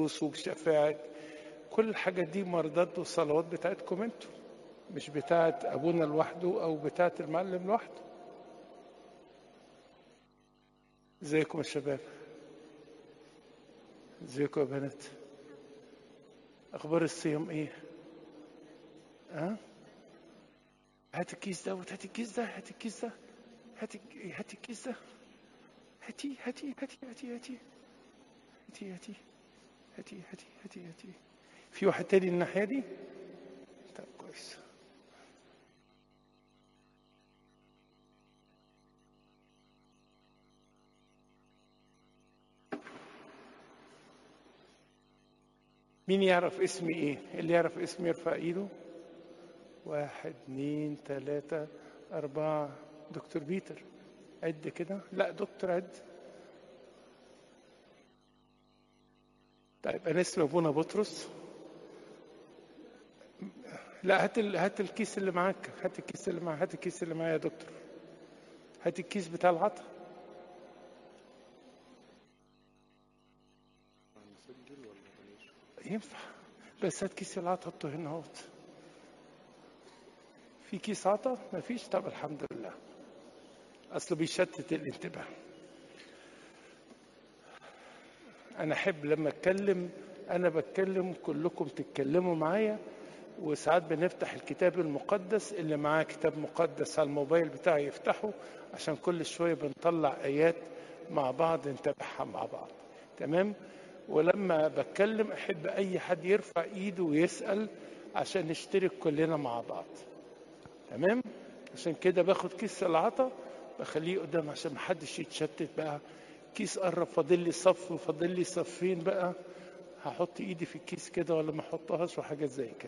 القدوس وبشفاعة كل الحاجات دي مرضات والصلوات بتاعتكم انتوا مش بتاعت ابونا لوحده او بتاعت المعلم لوحده ازيكم يا شباب ازيكم يا بنات اخبار الصيام ايه ها هات الكيس ده وهات الكيس ده هات الكيس ده هات هات الكيس ده هاتي هاتي هاتي هاتي هاتي هاتي هاتي هاتي هاتي هاتي هاتي في واحد تاني الناحية دي طب كويس مين يعرف اسمي ايه اللي يعرف اسمي يرفع ايده واحد اتنين تلاتة أربعة دكتور بيتر عد كده لا دكتور عد طيب انا اسمي ابونا بطرس لا هات ال... هات الكيس اللي معاك هات الكيس اللي معاك هات الكيس اللي معايا يا دكتور هات الكيس بتاع العطا ينفع بس هات كيس العطا حطه هنا اهوت في كيس عطا مفيش طب الحمد لله اصله بيشتت الانتباه انا احب لما اتكلم انا بتكلم كلكم تتكلموا معايا وساعات بنفتح الكتاب المقدس اللي معاه كتاب مقدس على الموبايل بتاعي يفتحه عشان كل شويه بنطلع ايات مع بعض نتابعها مع بعض تمام ولما بتكلم احب اي حد يرفع ايده ويسال عشان نشترك كلنا مع بعض تمام عشان كده باخد كيس العطا بخليه قدام عشان محدش يتشتت بقى كيس قرب فاضل لي صف وفاضل لي صفين بقى هحط ايدي في الكيس كده ولا ما احطهاش وحاجات زي كده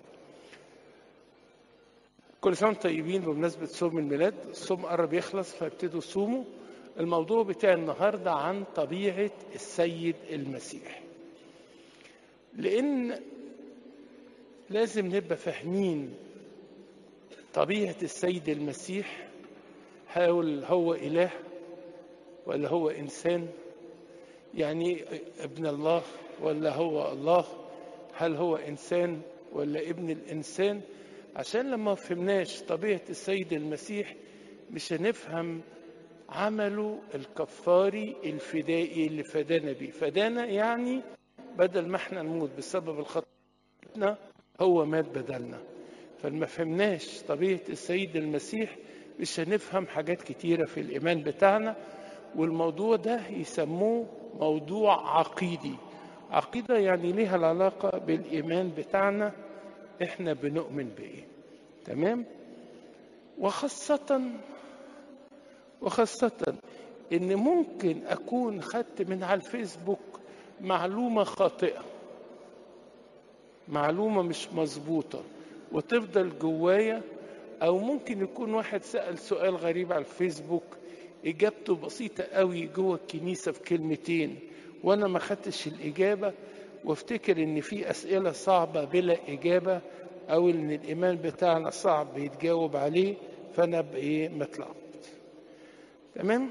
كل سنه وانتم طيبين بمناسبه صوم الميلاد الصوم قرب يخلص فابتدوا صوموا الموضوع بتاع النهارده عن طبيعه السيد المسيح لان لازم نبقى فاهمين طبيعه السيد المسيح هل هو اله ولا هو انسان يعني ابن الله ولا هو الله هل هو انسان ولا ابن الانسان عشان لما فهمناش طبيعه السيد المسيح مش هنفهم عمله الكفاري الفدائي اللي فدانا بيه فدانا يعني بدل ما احنا نموت بسبب الخطأ هو مات بدلنا فلما فهمناش طبيعه السيد المسيح مش هنفهم حاجات كتيره في الايمان بتاعنا والموضوع ده يسموه موضوع عقيدي عقيدة يعني ليها العلاقة بالإيمان بتاعنا إحنا بنؤمن بإيه تمام وخاصة وخاصة إن ممكن أكون خدت من على الفيسبوك معلومة خاطئة معلومة مش مظبوطة وتفضل جوايا أو ممكن يكون واحد سأل سؤال غريب على الفيسبوك إجابته بسيطة قوي جوه الكنيسة في كلمتين وأنا ما خدتش الإجابة وافتكر إن في أسئلة صعبة بلا إجابة أو إن الإيمان بتاعنا صعب يتجاوب عليه فأنا بإيه متلخبط تمام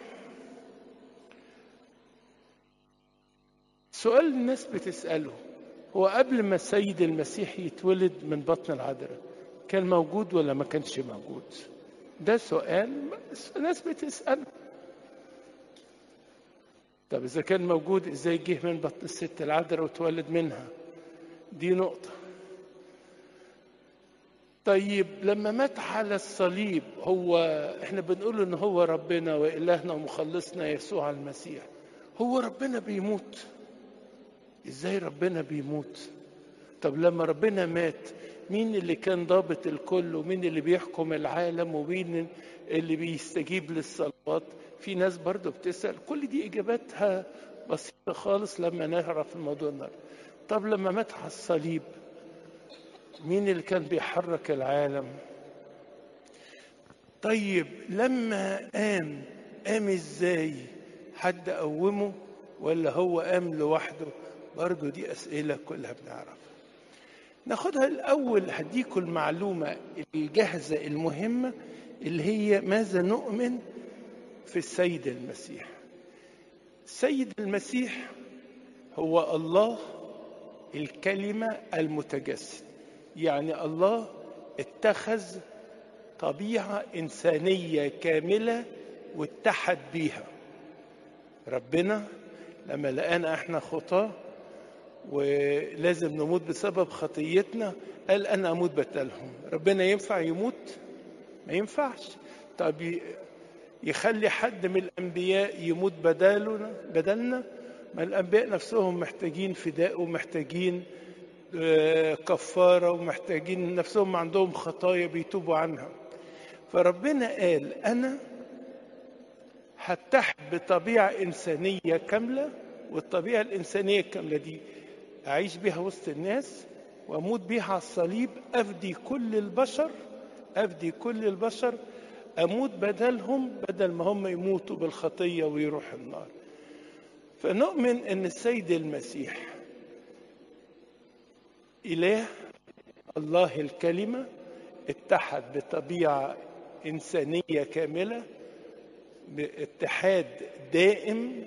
سؤال الناس بتسأله هو قبل ما السيد المسيح يتولد من بطن العذراء كان موجود ولا ما كانش موجود ده سؤال الناس بتسأل طب إذا كان موجود إزاي جه من بطن الست العذراء وتولد منها دي نقطة طيب لما مات على الصليب هو احنا بنقول ان هو ربنا والهنا ومخلصنا يسوع المسيح هو ربنا بيموت ازاي ربنا بيموت طب لما ربنا مات مين اللي كان ضابط الكل ومين اللي بيحكم العالم ومين اللي بيستجيب للصلوات في ناس برضو بتسأل كل دي إجاباتها بسيطة خالص لما نعرف الموضوع النهاردة طب لما مات على الصليب مين اللي كان بيحرك العالم طيب لما قام قام ازاي حد قومه ولا هو قام لوحده برضو دي أسئلة كلها بنعرفها ناخدها الأول هديكم المعلومة الجاهزة المهمة اللي هي ماذا نؤمن في السيد المسيح السيد المسيح هو الله الكلمة المتجسد يعني الله اتخذ طبيعة إنسانية كاملة واتحد بيها ربنا لما لقانا احنا خطاه ولازم نموت بسبب خطيتنا قال انا اموت بدلهم ربنا ينفع يموت ما ينفعش طب يخلي حد من الانبياء يموت بدالنا بدلنا ما الانبياء نفسهم محتاجين فداء ومحتاجين كفاره ومحتاجين نفسهم عندهم خطايا بيتوبوا عنها فربنا قال انا هتحت بطبيعه انسانيه كامله والطبيعه الانسانيه الكامله دي أعيش بيها وسط الناس وأموت بيها على الصليب أفدي كل البشر أفدي كل البشر أموت بدلهم بدل ما هم يموتوا بالخطية ويروحوا النار فنؤمن أن السيد المسيح إله الله الكلمة اتحد بطبيعة إنسانية كاملة باتحاد دائم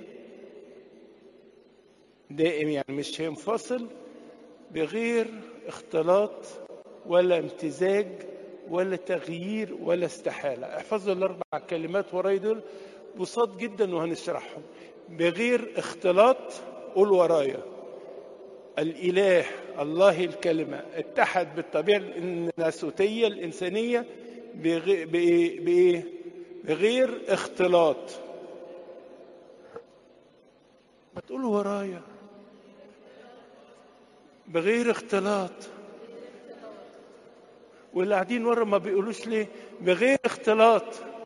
دائم يعني مش هينفصل بغير اختلاط ولا امتزاج ولا تغيير ولا استحالة احفظوا الأربع كلمات وراي دول بساط جدا وهنشرحهم بغير اختلاط قول ورايا الإله الله الكلمة اتحد بالطبيعة الناسوتية الإنسانية بغير, بإيه؟ بإيه؟ بغير اختلاط ما تقولوا ورايا بغير اختلاط واللي قاعدين ورا ما بيقولوش ليه بغير اختلاط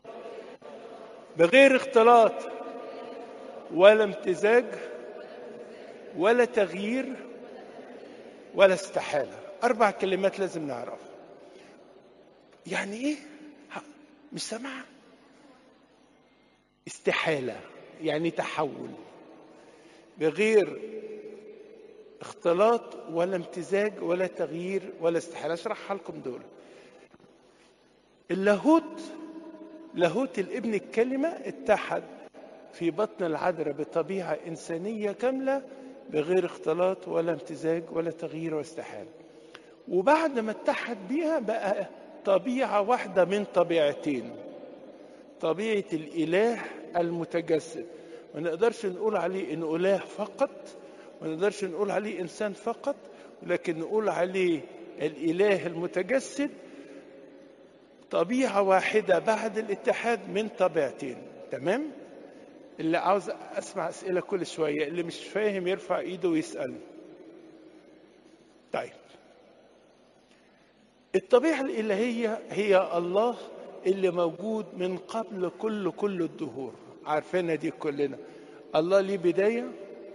بغير اختلاط ولا امتزاج ولا تغيير ولا استحالة أربع كلمات لازم نعرفها يعني إيه؟ مش سامعة استحالة يعني تحول بغير اختلاط ولا امتزاج ولا تغيير ولا استحالة اشرحها لكم دول اللاهوت لاهوت الابن الكلمة اتحد في بطن العذراء بطبيعة إنسانية كاملة بغير اختلاط ولا امتزاج ولا تغيير ولا استحالة وبعد ما اتحد بيها بقى طبيعة واحدة من طبيعتين طبيعة الإله المتجسد ما نقدرش نقول عليه إنه إله فقط ما نقدرش نقول عليه إنسان فقط ولكن نقول عليه الإله المتجسد طبيعة واحدة بعد الاتحاد من طبيعتين تمام؟ اللي عاوز أسمع أسئلة كل شوية اللي مش فاهم يرفع إيده ويسأل طيب الطبيعة الإلهية هي الله اللي موجود من قبل كل كل الدهور عارفينها دي كلنا الله ليه بداية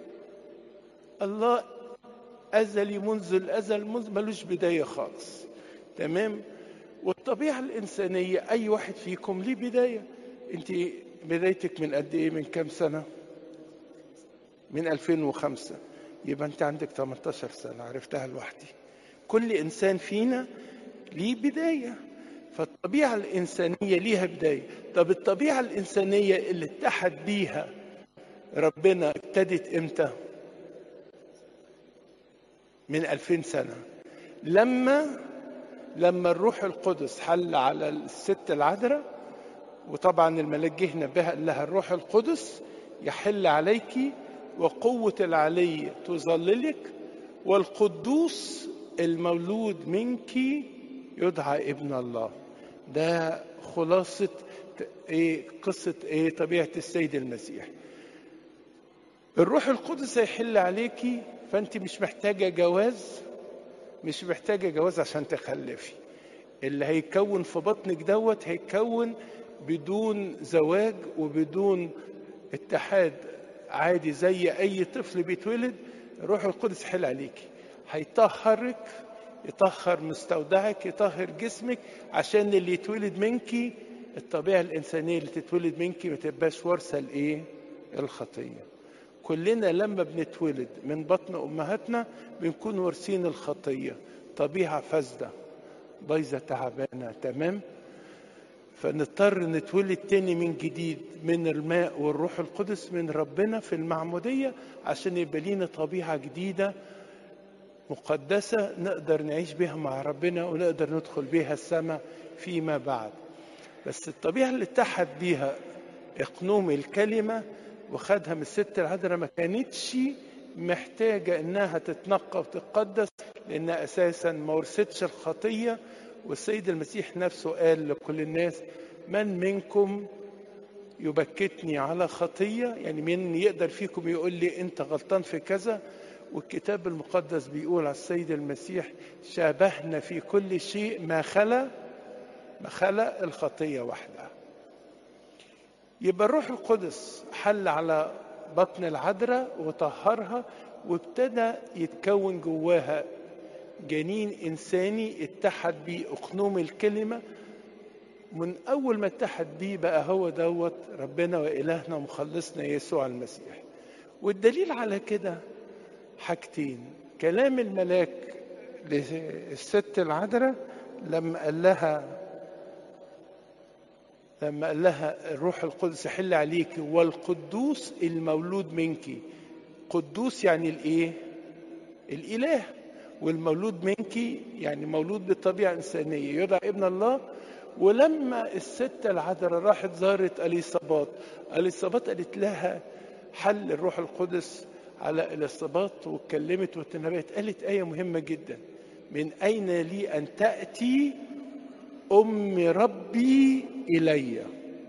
الله أزلي منذ الأزل منذ ملوش بداية خالص تمام والطبيعة الإنسانية أي واحد فيكم ليه بداية أنت بدايتك من قد إيه من كام سنة من 2005 يبقى أنت عندك 18 سنة عرفتها لوحدي كل إنسان فينا ليه بداية فالطبيعة الإنسانية ليها بداية طب الطبيعة الإنسانية اللي اتحد بيها ربنا ابتدت إمتى من ألفين سنة لما لما الروح القدس حل على الست العذراء وطبعا الملاك جه نبهها قال لها الروح القدس يحل عليك وقوة العلي تظللك والقدوس المولود منك يدعى ابن الله ده خلاصة ايه قصة ايه طبيعة السيد المسيح الروح القدس هيحل عليكي فانت مش محتاجة جواز مش محتاجة جواز عشان تخلفي اللي هيكون في بطنك دوت هيكون بدون زواج وبدون اتحاد عادي زي اي طفل بيتولد الروح القدس يحل عليكي هيطهرك يطهر مستودعك يطهر جسمك عشان اللي يتولد منك الطبيعة الإنسانية اللي تتولد منك ما تبقاش وارثة الإيه؟ الخطية. كلنا لما بنتولد من بطن أمهاتنا بنكون وارثين الخطية، طبيعة فاسدة بايظة تعبانة تمام؟ فنضطر نتولد تاني من جديد من الماء والروح القدس من ربنا في المعمودية عشان يبقى لينا طبيعة جديدة مقدسة نقدر نعيش بها مع ربنا ونقدر ندخل بها السماء فيما بعد بس الطبيعة اللي اتحد بيها اقنوم الكلمة وخدها من الست العذراء ما كانتش محتاجة انها تتنقى وتتقدس لانها اساسا ما ورثتش الخطية والسيد المسيح نفسه قال لكل الناس من منكم يبكتني على خطية يعني من يقدر فيكم يقول لي انت غلطان في كذا والكتاب المقدس بيقول على السيد المسيح شابهنا في كل شيء ما خلا ما خلا الخطية وحدها يبقى الروح القدس حل على بطن العذراء وطهرها وابتدى يتكون جواها جنين إنساني اتحد بيه أقنوم الكلمة من أول ما اتحد بيه بقى هو دوت ربنا وإلهنا ومخلصنا يسوع المسيح والدليل على كده حاجتين كلام الملاك للست العذراء لما قال لها لما قال لها الروح القدس يحل عليك والقدوس المولود منك قدوس يعني الايه الاله والمولود منك يعني مولود بطبيعه انسانيه يدعى ابن الله ولما الست العذراء راحت زارت اليصابات اليصابات قالت لها حل الروح القدس على اليصابات واتكلمت وتنبأت قالت آية مهمة جدا من أين لي أن تأتي أم ربي إلي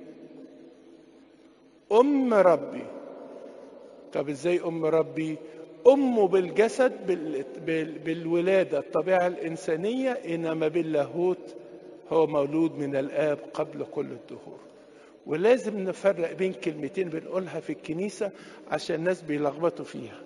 أم ربي طب إزاي أم ربي أمه بالجسد بال... بال... بالولادة الطبيعة الإنسانية إنما باللاهوت هو مولود من الآب قبل كل الدهور ولازم نفرق بين كلمتين بنقولها في الكنيسة عشان الناس بيلخبطوا فيها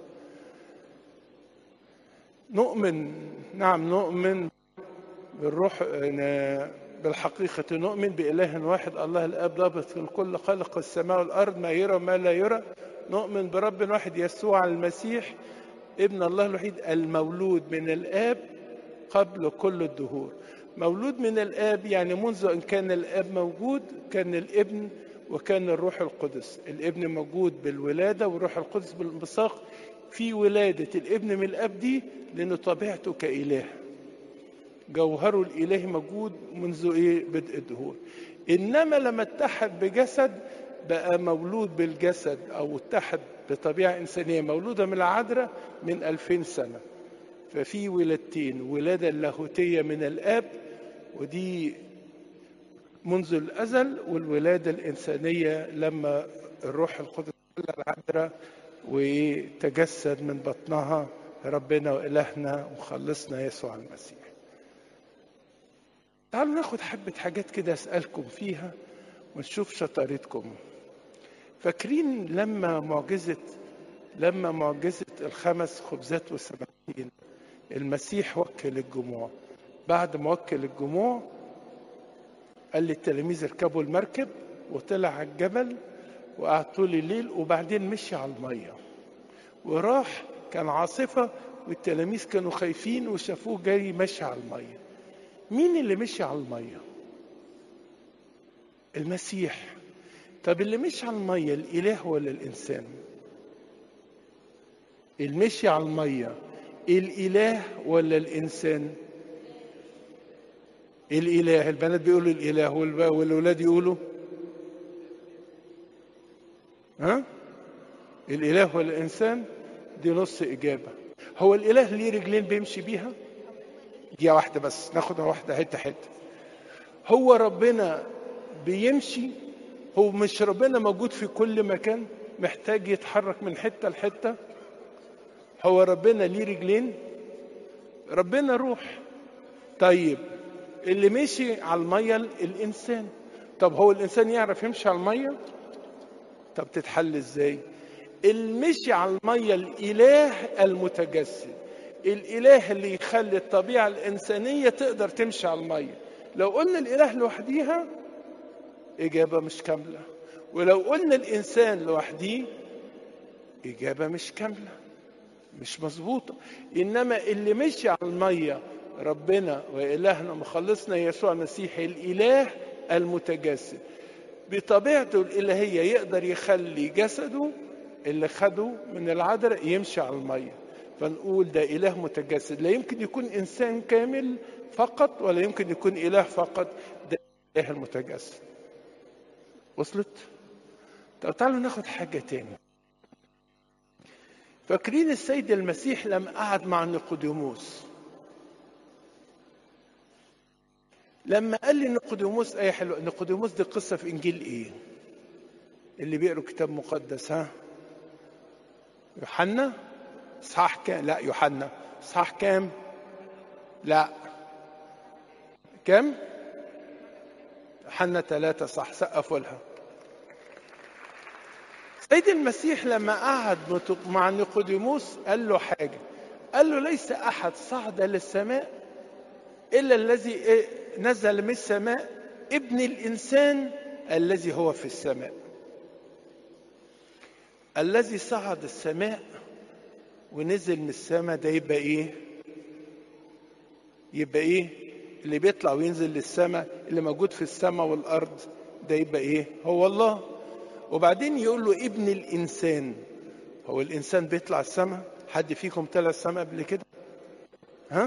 نؤمن نعم نؤمن بالروح بالحقيقة نؤمن بإله واحد الله الآب ضابط الكل خلق السماء والأرض ما يرى وما لا يرى نؤمن برب واحد يسوع المسيح ابن الله الوحيد المولود من الآب قبل كل الدهور مولود من الآب يعني منذ أن كان الآب موجود كان الابن وكان الروح القدس الابن موجود بالولادة والروح القدس بالانبثاق في ولادة الابن من الآب دي لأنه طبيعته كإله جوهره الإلهي موجود منذ إيه بدء الدهور إنما لما اتحد بجسد بقى مولود بالجسد أو اتحد بطبيعة إنسانية مولودة من العذراء من ألفين سنة ففي ولادتين ولادة اللاهوتية من الآب ودي منذ الأزل والولادة الإنسانية لما الروح القدس العذراء وتجسد من بطنها ربنا وإلهنا ومخلصنا يسوع المسيح تعالوا ناخد حبة حاجات كده أسألكم فيها ونشوف شطارتكم فاكرين لما معجزة لما معجزة الخمس خبزات والسمكتين المسيح وكل الجموع بعد ما وكل الجموع قال للتلاميذ اركبوا المركب وطلع على الجبل وقعد طول الليل وبعدين مشي على المية وراح كان عاصفة والتلاميذ كانوا خايفين وشافوه جاي ماشي على المية مين اللي مشي على المية المسيح طب اللي مشي على المية الإله ولا الإنسان المشي على المية الإله ولا الإنسان الإله البنات بيقولوا الإله والأولاد يقولوا ها الإله ولا الإنسان دي نص إجابة هو الإله ليه رجلين بيمشي بيها دي واحدة بس ناخدها واحدة حتة حتة هو ربنا بيمشي هو مش ربنا موجود في كل مكان محتاج يتحرك من حتة لحتة هو ربنا ليه رجلين ربنا روح طيب اللي مشي على المية الإنسان طب هو الإنسان يعرف يمشي على المية طب تتحل إزاي المشي على المية الإله المتجسد الإله اللي يخلي الطبيعة الإنسانية تقدر تمشي على المية لو قلنا الإله لوحديها إجابة مش كاملة ولو قلنا الإنسان لوحديه إجابة مش كاملة مش مظبوطة إنما اللي مشي على المية ربنا وإلهنا مخلصنا يسوع المسيح الإله المتجسد بطبيعته الإلهية يقدر يخلي جسده اللي خده من العذراء يمشي على المية فنقول ده إله متجسد لا يمكن يكون إنسان كامل فقط ولا يمكن يكون إله فقط ده الإله المتجسد وصلت؟ طب تعالوا ناخد حاجة تاني فاكرين السيد المسيح لما قعد مع نيقوديموس لما قال لي نيقوديموس ايه حلوه نيقوديموس دي قصه في انجيل ايه اللي بيقروا كتاب مقدس ها يوحنا اصحاح كام لا يوحنا اصحاح كام لا كام يوحنا ثلاثة صح سقفوا لها سيد المسيح لما قعد مع نيقوديموس قال له حاجة قال له ليس أحد صعد للسماء إلا الذي نزل من السماء ابن الإنسان الذي هو في السماء الذي صعد السماء ونزل من السماء ده يبقى ايه يبقى ايه اللي بيطلع وينزل للسماء اللي موجود في السماء والارض ده يبقى ايه هو الله وبعدين يقول له ابن الانسان هو الانسان بيطلع السماء حد فيكم طلع السماء قبل كده ها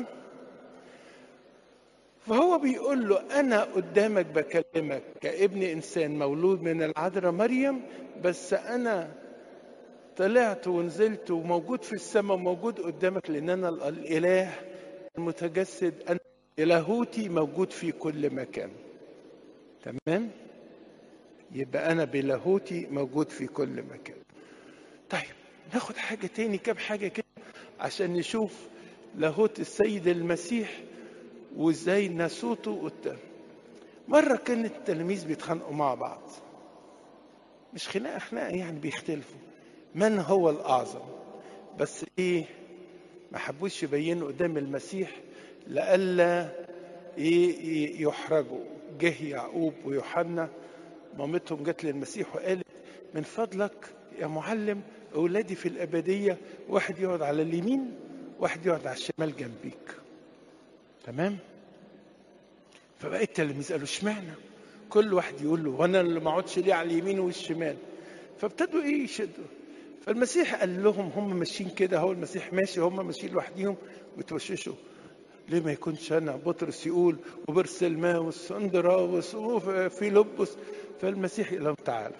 فهو بيقول له انا قدامك بكلمك كابن انسان مولود من العذراء مريم بس انا طلعت ونزلت وموجود في السماء وموجود قدامك لان انا الاله المتجسد انا الهوتي موجود في كل مكان تمام يبقى انا بلاهوتي موجود في كل مكان طيب ناخد حاجه تاني كام حاجه كده عشان نشوف لاهوت السيد المسيح وازاي ناسوته قدام مره كان التلاميذ بيتخانقوا مع بعض مش خناقه خناقه يعني بيختلفوا من هو الاعظم بس ايه ما حبوش يبينوا قدام المسيح لئلا إيه يحرجوا جه يعقوب ويوحنا مامتهم جت للمسيح وقالت من فضلك يا معلم اولادي في الابديه واحد يقعد على اليمين واحد يقعد على الشمال جنبيك تمام فبقى التلاميذ قالوا اشمعنى كل واحد يقول له وانا اللي ما اقعدش ليه على اليمين والشمال فابتدوا ايه يشدوا فالمسيح قال لهم هم ماشيين كده هو المسيح ماشي هم ماشيين لوحديهم وتوششوا ليه ما يكونش انا بطرس يقول وبرسلماوس واندراوس وفيلبس فالمسيح قال لهم تعالوا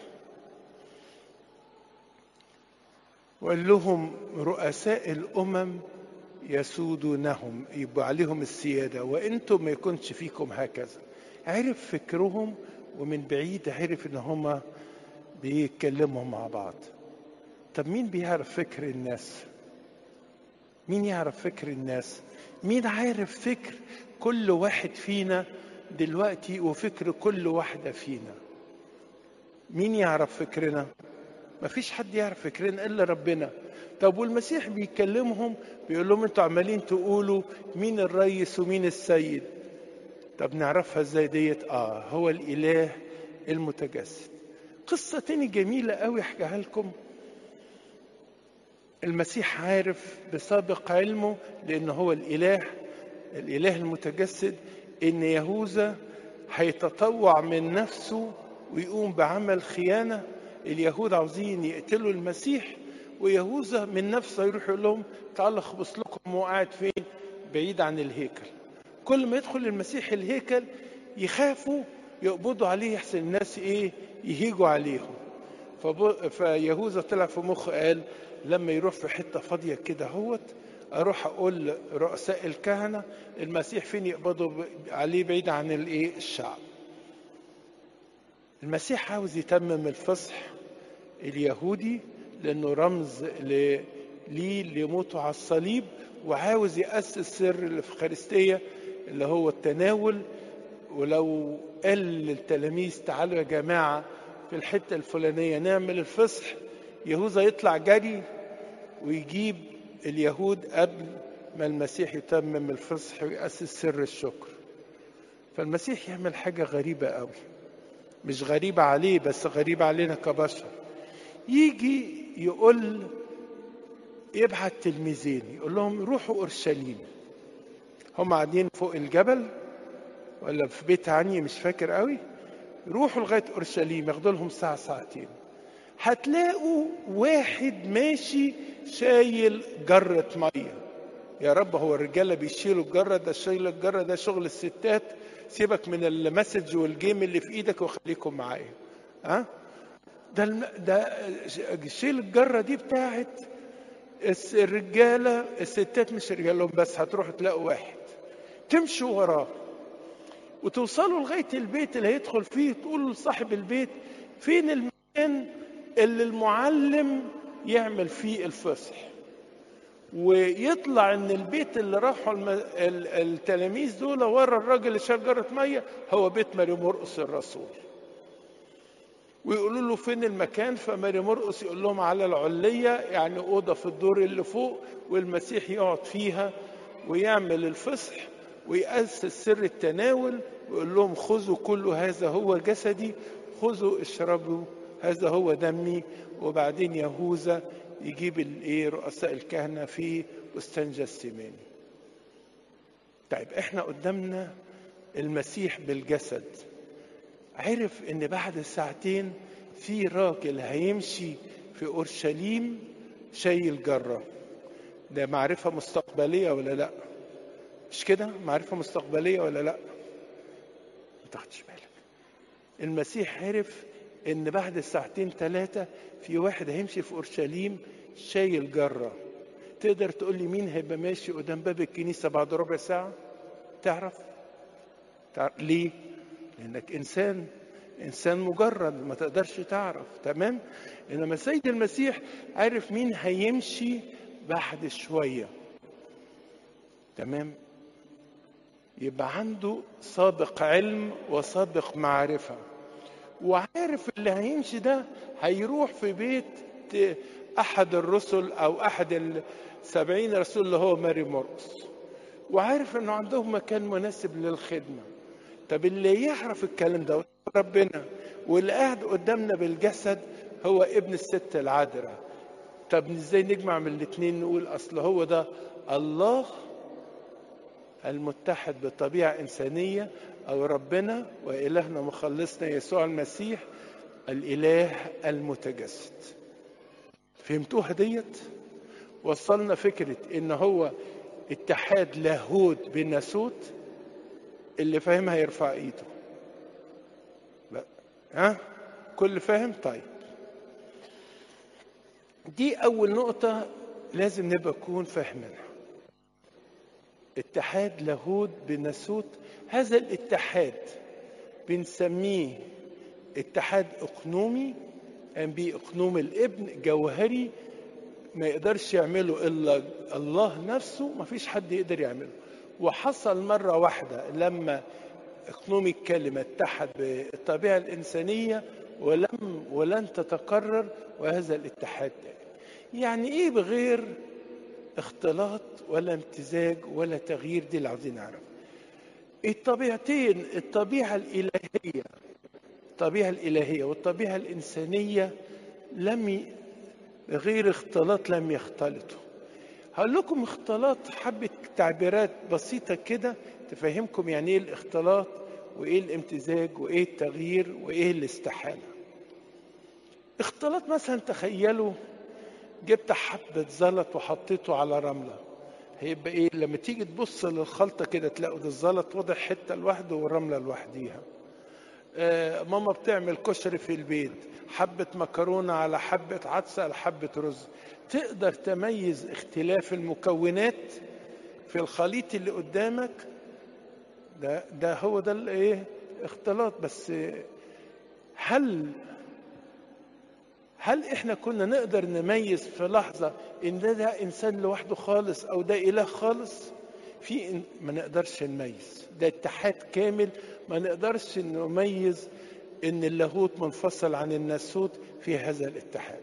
وقال لهم رؤساء الامم يسودونهم يبقى عليهم السياده وانتم ما يكونش فيكم هكذا عرف فكرهم ومن بعيد عرف ان هما بيتكلموا مع بعض طب مين بيعرف فكر الناس مين يعرف فكر الناس مين عارف فكر كل واحد فينا دلوقتي وفكر كل واحدة فينا مين يعرف فكرنا مفيش حد يعرف فكرنا إلا ربنا طب والمسيح بيكلمهم بيقول لهم انتوا عمالين تقولوا مين الريس ومين السيد طب نعرفها ازاي ديت اه هو الاله المتجسد قصة تاني جميلة قوي احكيها لكم المسيح عارف بسابق علمه لأنه هو الإله الإله المتجسد إن يهوذا هيتطوع من نفسه ويقوم بعمل خيانة اليهود عاوزين يقتلوا المسيح ويهوذا من نفسه يروح يقول لهم تعالوا اخبص لكم وقاعد فين بعيد عن الهيكل كل ما يدخل المسيح الهيكل يخافوا يقبضوا عليه يحسن الناس ايه يهيجوا عليهم فيهوذا طلع في مخه قال لما يروح في حتة فاضية كده هوت أروح أقول لرؤساء الكهنة المسيح فين يقبضوا عليه بعيد عن الإيه الشعب المسيح عاوز يتمم الفصح اليهودي لأنه رمز ل... ليه لموته على الصليب وعاوز يأسس سر الإفخارستية اللي هو التناول ولو قال للتلاميذ تعالوا يا جماعة في الحتة الفلانية نعمل الفصح يهوذا يطلع جري ويجيب اليهود قبل ما المسيح يتمم الفصح ويأسس سر الشكر فالمسيح يعمل حاجة غريبة قوي مش غريبة عليه بس غريبة علينا كبشر يجي يقول يبعت تلميذين يقول لهم روحوا اورشليم هم قاعدين فوق الجبل ولا في بيت عني مش فاكر قوي روحوا لغايه اورشليم ياخدوا لهم ساعه ساعتين هتلاقوا واحد ماشي شايل جرة مية يا رب هو الرجالة بيشيلوا الجرة ده شايل الجرة ده شغل الستات سيبك من المسج والجيم اللي في ايدك وخليكم معايا ها ده الم... ده شيل الجرة دي بتاعت الرجالة الستات مش رجالهم بس هتروحوا تلاقوا واحد تمشوا وراه وتوصلوا لغاية البيت اللي هيدخل فيه تقولوا لصاحب البيت فين المكان اللي المعلم يعمل فيه الفصح ويطلع ان البيت اللي راحوا الم... ال... التلاميذ دول ورا الراجل اللي شال جرة مية هو بيت ماري مرقس الرسول ويقولوا له فين المكان فماري مرقس يقول لهم على العلية يعني أوضة في الدور اللي فوق والمسيح يقعد فيها ويعمل الفصح ويأسس سر التناول ويقول لهم خذوا كل هذا هو جسدي خذوا اشربوا هذا هو دمي وبعدين يهوذا يجيب الايه رؤساء الكهنه في بستان جسيماني. طيب احنا قدامنا المسيح بالجسد عرف ان بعد ساعتين في راجل هيمشي في اورشليم شايل جره ده معرفه مستقبليه ولا لا مش كده معرفه مستقبليه ولا لا ما تاخدش بالك المسيح عرف ان بعد ساعتين ثلاثه في واحد هيمشي في اورشليم شايل جره تقدر تقول لي مين هيبقى ماشي قدام باب الكنيسه بعد ربع ساعه تعرف تعرف ليه لانك انسان انسان مجرد ما تقدرش تعرف تمام انما السيد المسيح عارف مين هيمشي بعد شويه تمام يبقى عنده سابق علم وسابق معرفه وعارف اللي هيمشي ده هيروح في بيت احد الرسل او احد السبعين رسول اللي هو ماري مرقس وعارف انه عندهم مكان مناسب للخدمه طب اللي يعرف الكلام ده ربنا واللي قاعد قدامنا بالجسد هو ابن الست العذراء طب ازاي نجمع من الاثنين نقول اصل هو ده الله المتحد بطبيعه انسانيه او ربنا والهنا مخلصنا يسوع المسيح الاله المتجسد فهمتوها ديت وصلنا فكره ان هو اتحاد لاهوت بالناسوت اللي فاهمها يرفع ايده لا ها كل فاهم طيب دي اول نقطه لازم نبقى نكون فاهمينها اتحاد لاهوت بناسوت هذا الاتحاد بنسميه اتحاد اقنومي قام بيه اقنوم الابن جوهري ما يقدرش يعمله الا الله نفسه ما فيش حد يقدر يعمله وحصل مرة واحدة لما اقنوم الكلمة اتحد بالطبيعة الإنسانية ولم ولن تتكرر وهذا الاتحاد يعني ايه بغير اختلاط ولا امتزاج ولا تغيير دي اللي عاوزين نعرف الطبيعتين الطبيعة الإلهية الطبيعة الإلهية والطبيعة الإنسانية لم ي... غير اختلاط لم يختلطوا هقول لكم اختلاط حبة تعبيرات بسيطة كده تفهمكم يعني ايه الاختلاط وايه الامتزاج وايه التغيير وايه الاستحالة اختلاط مثلا تخيلوا جبت حبة زلط وحطيته على رملة هيبقى ايه لما تيجي تبص للخلطة كده تلاقوا ده الزلط واضح حتة لوحده والرملة لوحديها آه ماما بتعمل كشري في البيت حبة مكرونة على حبة عدس على حبة رز تقدر تميز اختلاف المكونات في الخليط اللي قدامك ده ده هو ده الايه اختلاط بس هل هل احنا كنا نقدر نميز في لحظة ان ده, ده انسان لوحده خالص او ده اله خالص في ما نقدرش نميز ده اتحاد كامل ما نقدرش نميز ان اللاهوت منفصل عن الناسوت في هذا الاتحاد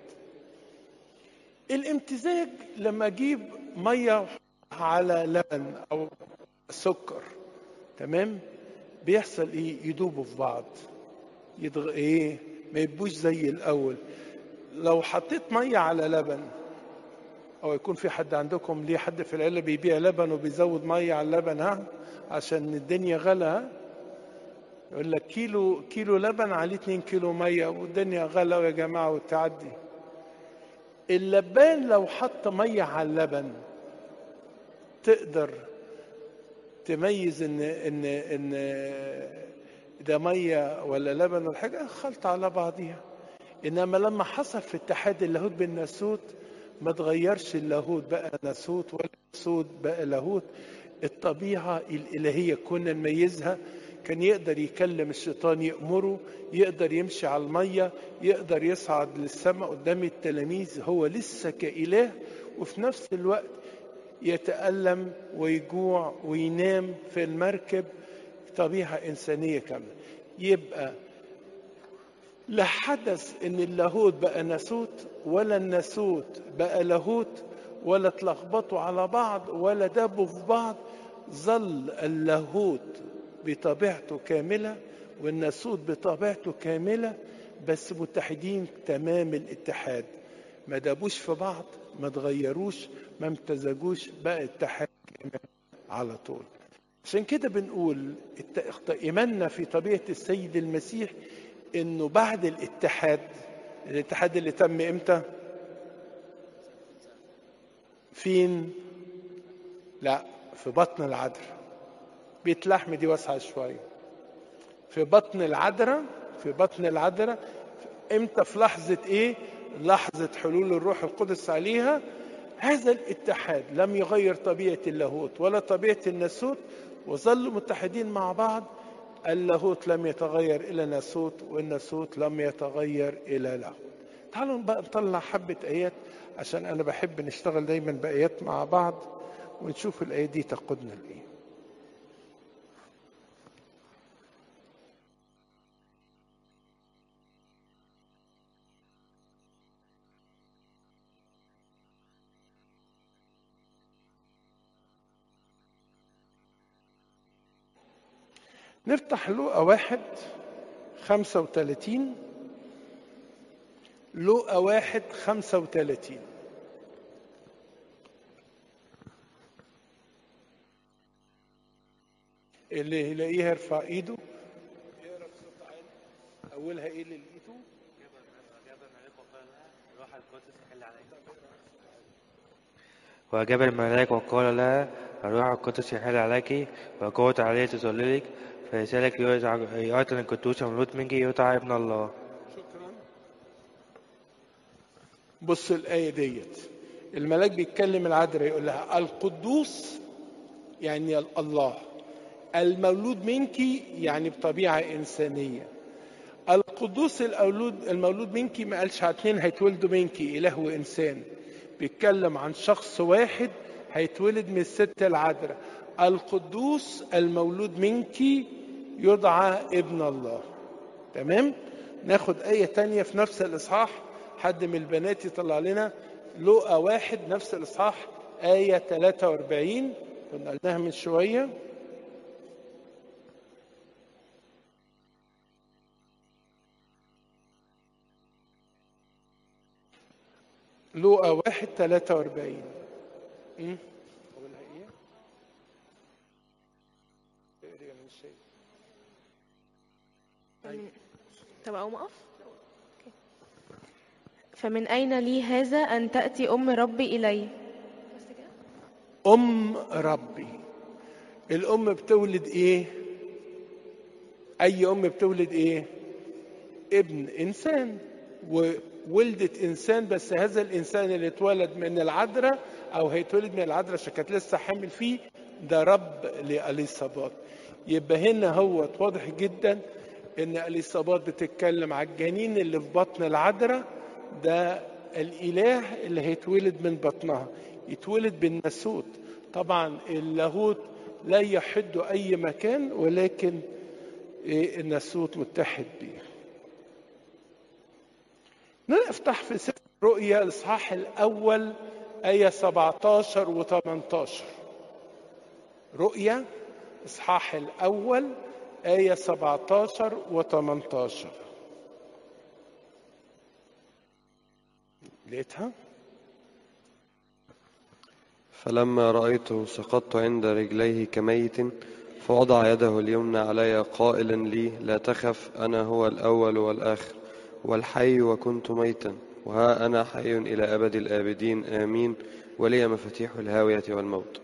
الامتزاج لما اجيب ميه على لبن او سكر تمام بيحصل ايه يدوبوا في بعض يدغ... ايه ما يبقوش زي الاول لو حطيت ميه على لبن او يكون في حد عندكم ليه حد في العيله بيبيع لبن وبيزود ميه على اللبن ها عشان الدنيا غلا ها يقول لك كيلو كيلو لبن عليه 2 كيلو ميه والدنيا غلا يا جماعه وتعدي اللبان لو حط ميه على اللبن تقدر تميز ان ان ان ده ميه ولا لبن ولا حاجه خلط على بعضيها انما لما حصل في اتحاد اللاهوت بالناسوت ما تغيرش اللاهوت بقى ناسوت ولا ناسوت بقى لاهوت الطبيعه الالهيه كنا نميزها كان يقدر يكلم الشيطان يأمره يقدر يمشي على المية يقدر يصعد للسماء قدام التلاميذ هو لسه كإله وفي نفس الوقت يتألم ويجوع وينام في المركب طبيعة إنسانية كاملة يبقى لا حدث ان اللاهوت بقى ناسوت ولا الناسوت بقى لاهوت ولا اتلخبطوا على بعض ولا دابوا في بعض ظل اللاهوت بطبيعته كامله والناسوت بطبيعته كامله بس متحدين تمام الاتحاد ما دابوش في بعض ما تغيروش ما امتزجوش بقى اتحاد كامل على طول عشان كده بنقول ايماننا في طبيعه السيد المسيح انه بعد الاتحاد الاتحاد اللي تم امتى فين لا في بطن العذراء بيت لحم دي واسعه شويه في بطن العذراء في بطن العذراء امتى في لحظه ايه لحظه حلول الروح القدس عليها هذا الاتحاد لم يغير طبيعه اللاهوت ولا طبيعه الناسوت وظلوا متحدين مع بعض اللاهوت لم يتغير الى ناسوت والناسوت لم يتغير الى لاهوت تعالوا بقى نطلع حبه ايات عشان انا بحب نشتغل دايما بايات مع بعض ونشوف الايات دي تقودنا لايه نفتح لقا واحد خمسة وثلاثين لقا واحد خمسة وثلاثين اللي يلاقيها يرفع ايده يقرا بصوت عالي اولها ايه اللي لقيته وأجاب الملاك وقال لها الروح القدس يحل عليك وقوة عليه تظللك فلذلك أيضا القدوس مولود منك يدعى ابن الله شكرا بص الآية ديت الملاك بيتكلم العذراء يقول لها القدوس يعني الله المولود منك يعني بطبيعة إنسانية القدوس المولود المولود منك ما قالش على اتنين هيتولدوا منك إله وإنسان بيتكلم عن شخص واحد هيتولد من الست العذراء القدوس المولود منك يدعى ابن الله تمام ناخد آية تانية في نفس الإصحاح حد من البنات يطلع لنا لقى واحد نفس الإصحاح آية 43 كنا قلناها من شوية لقى واحد 43 أمم. أقولها إيه؟ اقري أنا مش شايف. فمن... طب أقوم أقف؟ أوكي. فمن أين لي هذا أن تأتي أم ربي إلي؟ بس كده؟ أم ربي الأم بتولد إيه؟ أي أم بتولد إيه؟ ابن إنسان وولدت إنسان بس هذا الإنسان اللي اتولد من العذراء أو هيتولد من العذراء عشان كانت لسه حامل فيه ده رب لأليصابات يبقى هنا هو واضح جدا إن أليصابات بتتكلم على الجنين اللي في بطن العذراء ده الإله اللي هيتولد من بطنها يتولد بالناسوت طبعا اللاهوت لا يحد أي مكان ولكن إيه الناسوت متحد بيه نفتح في سفر رؤيا الإصحاح الأول آية 17 و 18 رؤيا إصحاح الأول آية 17 و 18 لقيتها؟ فلما رأيته سقطت عند رجليه كميت فوضع يده اليمنى علي قائلا لي لا تخف أنا هو الأول والآخر والحي وكنت ميتا وها أنا حي إلى أبد الآبدين آمين ولي مفاتيح الهاوية والموت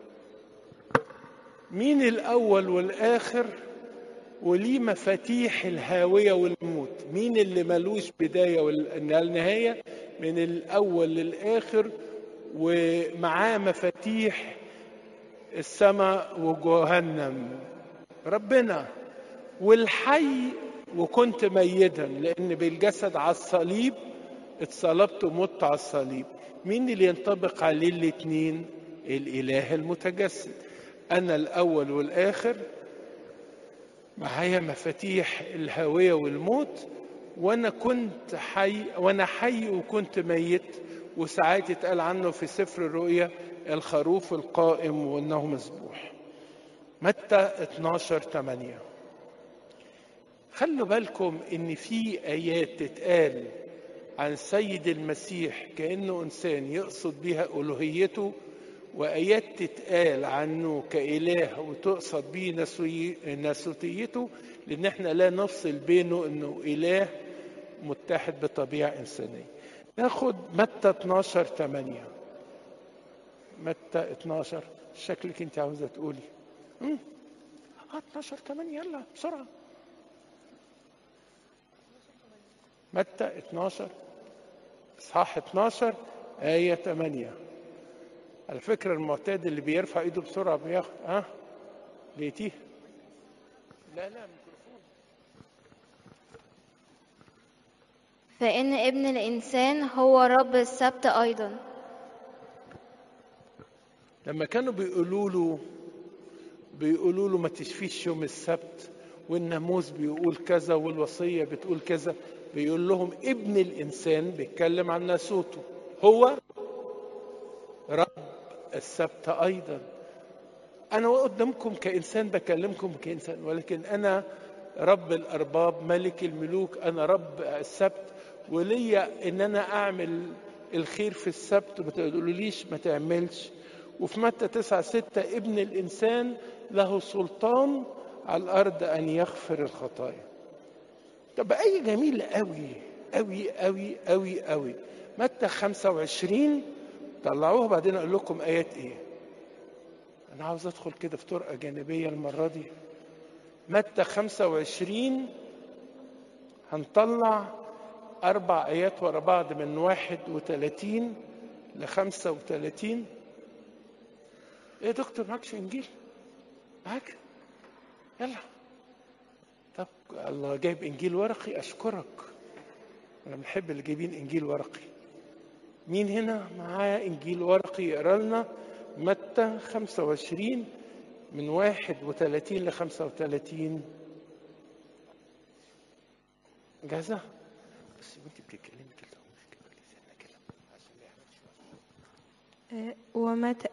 مين الأول والآخر وليه مفاتيح الهاوية والموت مين اللي ملوش بداية والنهاية من الأول للآخر ومعاه مفاتيح السماء وجهنم ربنا والحي وكنت ميتا لأن بالجسد على الصليب اتصلبت ومت على الصليب مين اللي ينطبق عليه الاتنين الإله المتجسد أنا الأول والآخر معايا مفاتيح الهوية والموت وأنا كنت حي وأنا حي وكنت ميت وساعات يتقال عنه في سفر الرؤيا الخروف القائم وأنه مسبوح متى 12 8 خلوا بالكم إن في آيات تتقال عن السيد المسيح كأنه إنسان يقصد بها ألوهيته وآيات تتقال عنه كإله وتقصد به ناسوتيته لأن احنا لا نفصل بينه إنه إله متحد بطبيعة إنسانية ناخد متى 12 8 متى 12 شكلك انت عاوزة تقولي اه 12 8 يلا بسرعة متى 12 اصحاح 12 آية 8 على فكرة المعتاد اللي بيرفع ايده بسرعة بياخد ها لقيتيه لا لا ميكروفون فإن ابن الإنسان هو رب السبت أيضا لما كانوا بيقولوا له بيقولوا له ما تشفيش يوم السبت والناموس بيقول كذا والوصية بتقول كذا بيقول لهم ابن الإنسان بيتكلم عن ناسوته هو رب السبت أيضا أنا قدامكم كإنسان بكلمكم كإنسان ولكن أنا رب الأرباب ملك الملوك أنا رب السبت وليا إن أنا أعمل الخير في السبت وما تقولوليش ما تعملش وفي متى تسعة ستة ابن الإنسان له سلطان على الأرض أن يغفر الخطايا طب آية جميلة قوي قوي قوي قوي قوي متى 25 طلعوها بعدين أقول لكم آيات إيه أنا عاوز أدخل كده في طرقة جانبية المرة دي متى 25 هنطلع أربع آيات ورا بعض من 31 ل 35 إيه يا دكتور معكش إنجيل؟ معاك؟ يلا طب الله جايب انجيل ورقي اشكرك انا بنحب اللي جايبين انجيل ورقي مين هنا معاه انجيل ورقي يقرا لنا متى 25 من 31 ل 35 جاهزة؟ بس وانت بتتكلمي كده كده عشان ما يعملش ومتى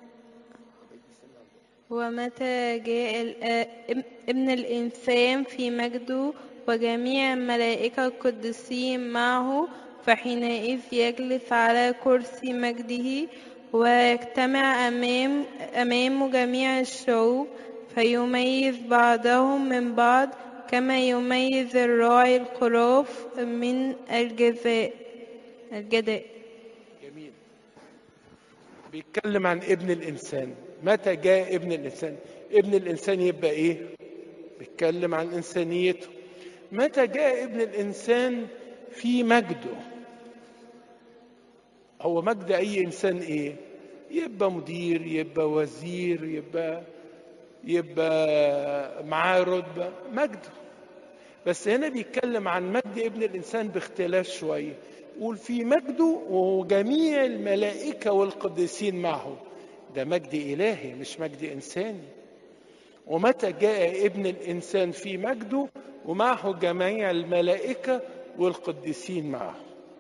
ومتى جاء ال- ابن الإنسان في مجده وجميع الملائكة القديسين معه فحينئذ يجلس على كرسي مجده ويجتمع أمام أمامه جميع الشعوب فيميز بعضهم من بعض كما يميز الراعي الخراف من الجزاء الجداء جميل بيتكلم عن ابن الانسان متى جاء ابن الانسان ابن الانسان يبقى ايه بيتكلم عن انسانيته متى جاء ابن الانسان في مجده هو مجد اي انسان ايه يبقى مدير يبقى وزير يبقى يبقى معاه رتبه مجده بس هنا بيتكلم عن مجد ابن الانسان باختلاف شويه يقول في مجده وجميع الملائكه والقديسين معه ده مجد الهي مش مجد انساني ومتى جاء ابن الانسان في مجده ومعه جميع الملائكه والقديسين معه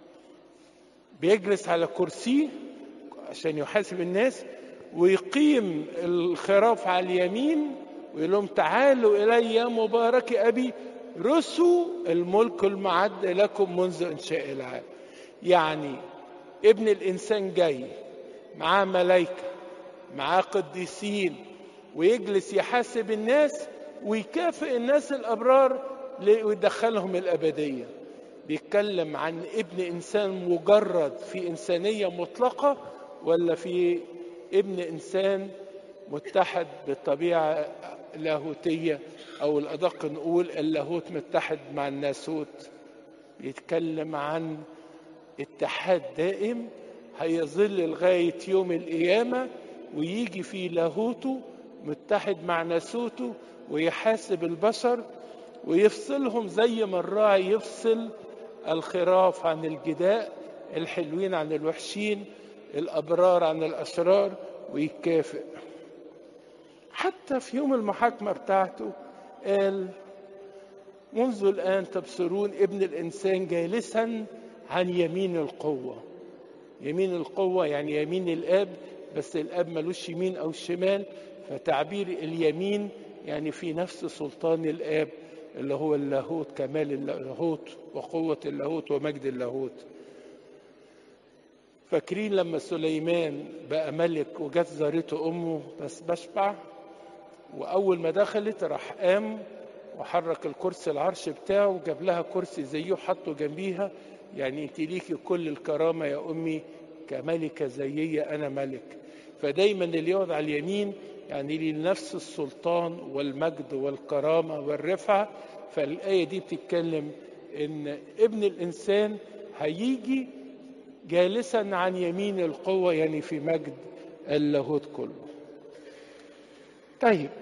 بيجلس على كرسيه عشان يحاسب الناس ويقيم الخراف على اليمين ويقول لهم تعالوا الي يا مبارك ابي رثوا الملك المعد لكم منذ انشاء العالم يعني ابن الانسان جاي معاه ملائكه معاه قديسين ويجلس يحاسب الناس ويكافئ الناس الأبرار ويدخلهم الأبدية بيتكلم عن ابن إنسان مجرد في إنسانية مطلقة ولا في ابن إنسان متحد بالطبيعة اللاهوتية أو الأدق نقول اللاهوت متحد مع الناسوت بيتكلم عن اتحاد دائم هيظل لغاية يوم القيامة ويجي في لاهوته متحد مع ناسوته ويحاسب البشر ويفصلهم زي ما الراعي يفصل الخراف عن الجداء الحلوين عن الوحشين الأبرار عن الأشرار ويكافئ حتى في يوم المحاكمة بتاعته قال منذ الآن تبصرون ابن الإنسان جالسا عن يمين القوة يمين القوة يعني يمين الآب بس الآب ملوش يمين أو شمال فتعبير اليمين يعني في نفس سلطان الآب اللي هو اللاهوت كمال اللاهوت وقوة اللاهوت ومجد اللاهوت فاكرين لما سليمان بقى ملك وجت زارته أمه بس بشبع وأول ما دخلت راح قام وحرك الكرسي العرش بتاعه وجاب لها كرسي زيه حطه جنبيها يعني انت ليكي كل الكرامة يا أمي كملكة زيي أنا ملك فدايما اللي يقعد على اليمين يعني ليه نفس السلطان والمجد والكرامة والرفعة فالآية دي بتتكلم إن ابن الإنسان هيجي جالسا عن يمين القوة يعني في مجد اللاهوت كله طيب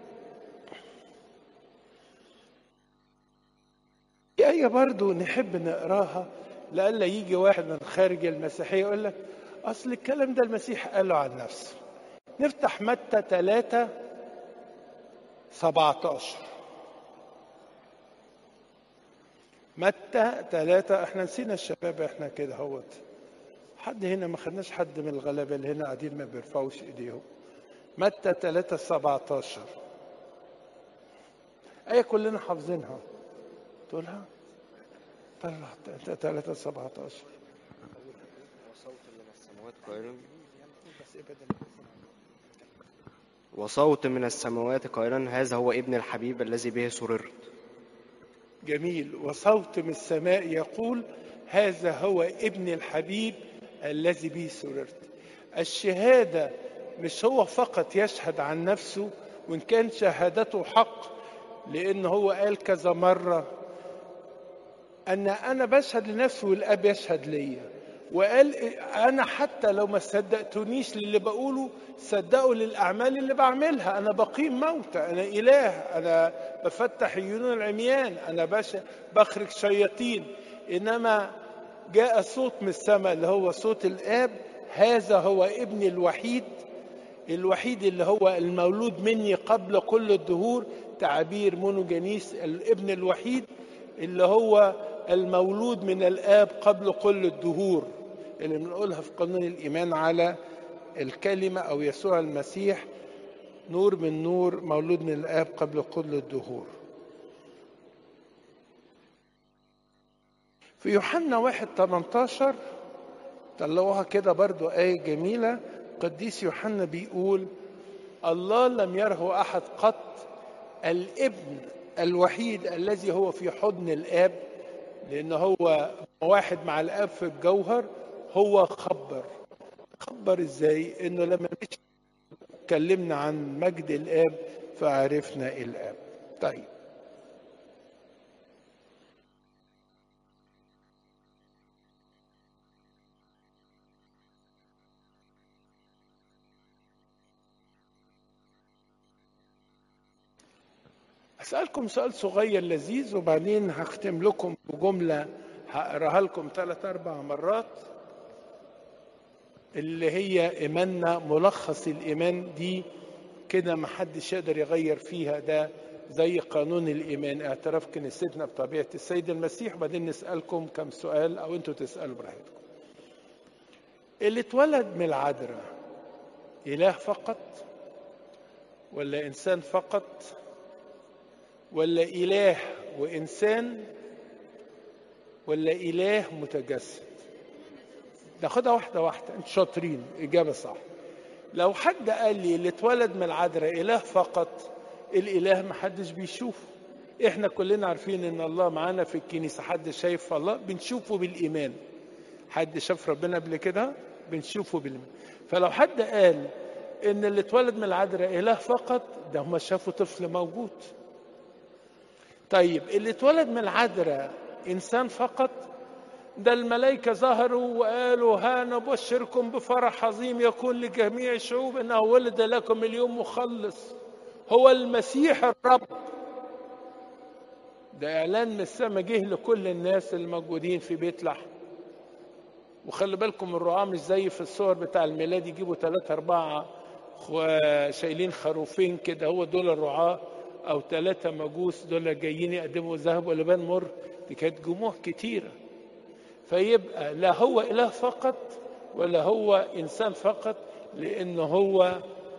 في آية برضو نحب نقراها لألا يجي واحد من خارج المسيحية يقول لك أصل الكلام ده المسيح قاله عن نفسه نفتح متى 3 17 متى 3 احنا نسينا الشباب احنا كده اهوت حد هنا ما خدناش حد من الغلابه اللي هنا قاعدين ما بيرفعوش ايديهم متى 3 17 آية كلنا حافظينها تقولها طلع 3 17 وصوت من السماوات قائلا وصوت من السماوات قائلا هذا هو ابن الحبيب الذي به سررت جميل وصوت من السماء يقول هذا هو ابن الحبيب الذي به سررت الشهادة مش هو فقط يشهد عن نفسه وإن كان شهادته حق لأن هو قال كذا مرة أن أنا بشهد لنفسي والأب يشهد ليا وقال أنا حتى لو ما صدقتونيش للي بقوله صدقوا للأعمال اللي بعملها أنا بقيم موتى أنا إله أنا بفتح عيون العميان أنا بش بخرج شياطين إنما جاء صوت من السماء اللي هو صوت الآب هذا هو ابن الوحيد الوحيد اللي هو المولود مني قبل كل الدهور تعبير مونوجانيس الابن الوحيد اللي هو المولود من الآب قبل كل الدهور اللي بنقولها في قانون الإيمان على الكلمة أو يسوع المسيح نور من نور مولود من الآب قبل كل الدهور في يوحنا واحد 18 طلعوها كده برضو آية جميلة قديس يوحنا بيقول الله لم يره أحد قط الابن الوحيد الذي هو في حضن الآب لأن هو واحد مع الآب في الجوهر هو خبر خبر ازاي انه لما مش اتكلمنا عن مجد الاب فعرفنا الاب طيب أسألكم سؤال صغير لذيذ وبعدين هختم لكم بجملة هقراها لكم ثلاث أربع مرات اللي هي إيماننا ملخص الإيمان دي كده محدش يقدر يغير فيها ده زي قانون الإيمان اعتراف كنيستنا بطبيعة السيد المسيح وبعدين نسألكم كم سؤال أو أنتوا تسألوا براحتكم اللي اتولد من العذراء إله فقط ولا إنسان فقط ولا إله وإنسان ولا إله متجسد ناخدها واحدة واحدة انتوا شاطرين إجابة صح لو حد قال لي اللي اتولد من العذراء اله فقط الاله ما حدش بيشوفه احنا كلنا عارفين ان الله معانا في الكنيسه حد شايف الله بنشوفه بالايمان حد شاف ربنا قبل كده بنشوفه بالايمان فلو حد قال ان اللي اتولد من العذراء اله فقط ده هم شافوا طفل موجود طيب اللي اتولد من العذراء انسان فقط ده الملائكة ظهروا وقالوا ها نبشركم بفرح عظيم يكون لجميع الشعوب انه ولد لكم اليوم مخلص هو المسيح الرب ده اعلان من السماء جه لكل الناس الموجودين في بيت لحم وخلي بالكم الرعاة مش زي في الصور بتاع الميلاد يجيبوا ثلاثة أربعة شايلين خروفين كده هو دول الرعاة أو ثلاثة مجوس دول جايين يقدموا ذهب ولبان مر دي كانت جموع كتيرة فيبقى لا هو إله فقط ولا هو إنسان فقط لأنه هو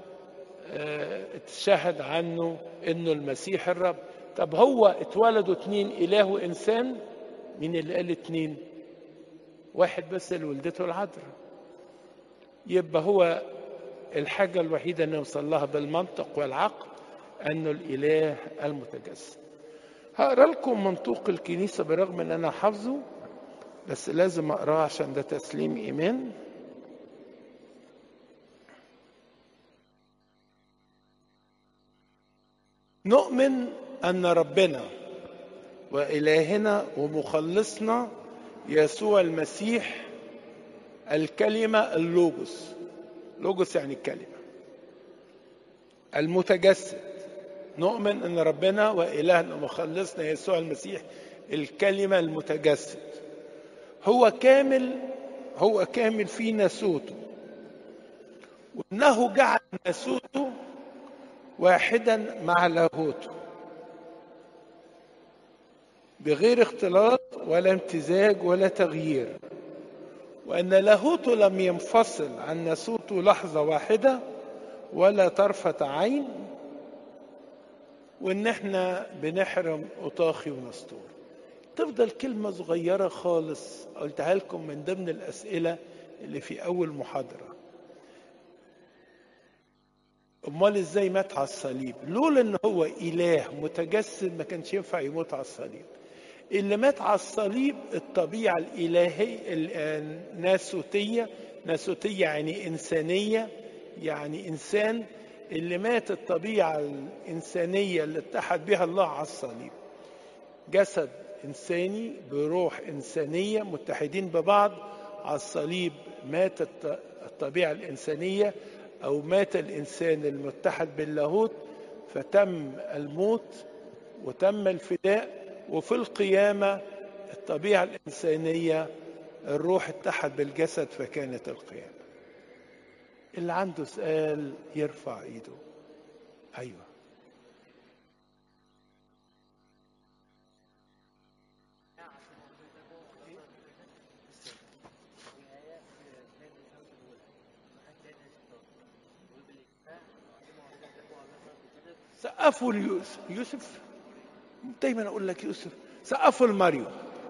اتشهد عنه إنه المسيح الرب طب هو اتولدوا اتنين إله وإنسان مين اللي قال اتنين واحد بس اللي ولدته العذراء يبقى هو الحاجة الوحيدة اللي نوصل لها بالمنطق والعقل أنه الإله المتجسد هقرا لكم منطوق الكنيسة برغم أن أنا حافظه بس لازم أقراه عشان ده تسليم إيمان نؤمن أن ربنا وإلهنا ومخلصنا يسوع المسيح الكلمة اللوجوس لوجوس يعني الكلمة المتجسد نؤمن أن ربنا وإلهنا ومخلصنا يسوع المسيح الكلمة المتجسد هو كامل هو كامل في ناسوته وانه جعل ناسوته واحدا مع لاهوته بغير اختلاط ولا امتزاج ولا تغيير وان لاهوته لم ينفصل عن ناسوته لحظه واحده ولا طرفه عين وان احنا بنحرم اطاخي ونسطور تفضل كلمة صغيرة خالص قلتها لكم من ضمن الأسئلة اللي في أول محاضرة أمال إزاي مات على الصليب لولا إن هو إله متجسد ما كانش ينفع يموت على الصليب اللي مات على الصليب الطبيعة الإلهية الناسوتية ناسوتية يعني إنسانية يعني إنسان اللي مات الطبيعة الإنسانية اللي اتحد بها الله على الصليب جسد إنساني بروح إنسانية متحدين ببعض على الصليب مات الطبيعة الإنسانية أو مات الإنسان المتحد باللاهوت فتم الموت وتم الفداء وفي القيامة الطبيعة الإنسانية الروح اتحد بالجسد فكانت القيامة اللي عنده سؤال يرفع ايده ايوه سقفوا ليوسف يوسف دايما اقول لك يوسف سقفوا لمريم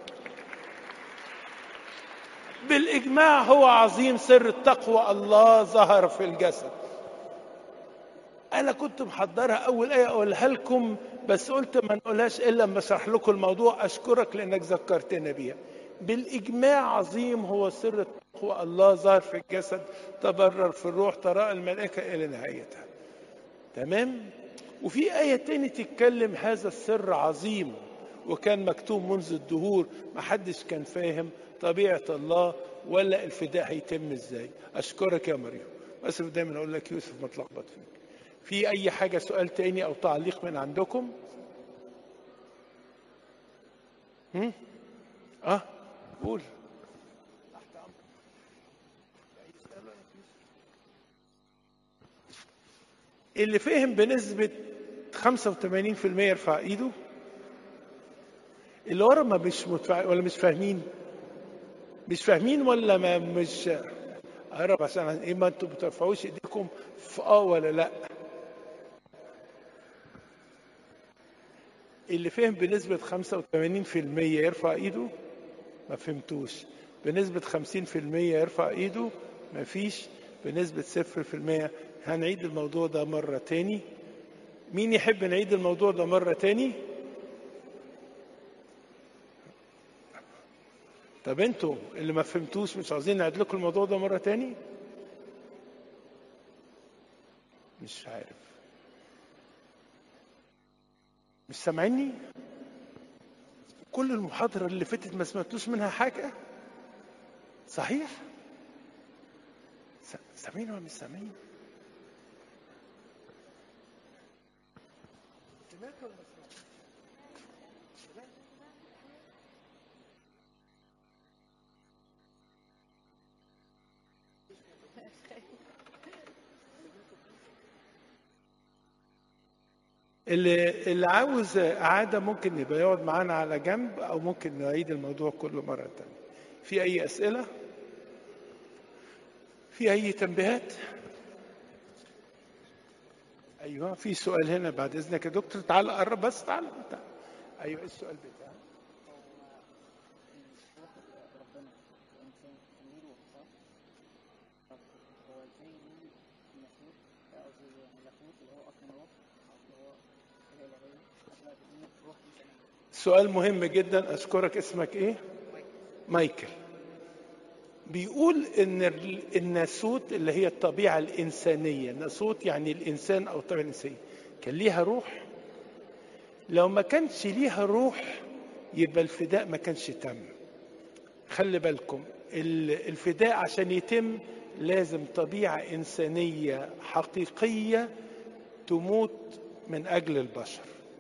بالاجماع هو عظيم سر التقوى الله ظهر في الجسد انا كنت محضرها اول ايه اقولها لكم بس قلت ما نقولهاش الا لما اشرح لكم الموضوع اشكرك لانك ذكرتنا بيها بالاجماع عظيم هو سر التقوى الله ظهر في الجسد تبرر في الروح تراءى الملائكه الى نهايتها تمام وفي آية تاني تتكلم هذا السر عظيم وكان مكتوب منذ الدهور محدش كان فاهم طبيعة الله ولا الفداء هيتم ازاي أشكرك يا مريم بس دايما أقول لك يوسف ما تلخبط فيك في أي حاجة سؤال تاني أو تعليق من عندكم هم؟ اه قول اللي فهم بنسبة 85% يرفع ايده اللي ورا ما مش متفع... ولا مش فاهمين مش فاهمين ولا ما مش اقرب عشان ايه ما انتوا بترفعوش ايديكم في اه ولا لا اللي فهم بنسبة 85% يرفع ايده ما فهمتوش بنسبة 50% يرفع ايده ما فيش بنسبة صفر في المية هنعيد الموضوع ده مرة تاني مين يحب نعيد الموضوع ده مرة تاني طب انتوا اللي ما فهمتوش مش عاوزين نعيد لكم الموضوع ده مرة تاني مش عارف مش سامعيني كل المحاضرة اللي فاتت ما سمعتوش منها حاجة صحيح س- سامعين ولا مش سامعين سمعت ولا ما سمعتش؟ سمعت؟ اللي اللي عاوز إعادة ممكن يبقى يقعد معانا على جنب أو ممكن نعيد الموضوع كله مرة تانية. في أي أسئلة؟ في أي تنبيهات؟ أيوه في سؤال هنا بعد إذنك يا دكتور تعال قرب بس تعال تعال. أيوه إيه السؤال بتاعك؟ سؤال مهم جدا اشكرك اسمك ايه مايكل بيقول ان ال- الناسوت اللي هي الطبيعه الانسانيه ناسوت يعني الانسان او الطبيعه الانسانيه كان ليها روح لو ما كانش ليها روح يبقى الفداء ما كانش تم خلي بالكم ال- الفداء عشان يتم لازم طبيعه انسانيه حقيقيه تموت من اجل البشر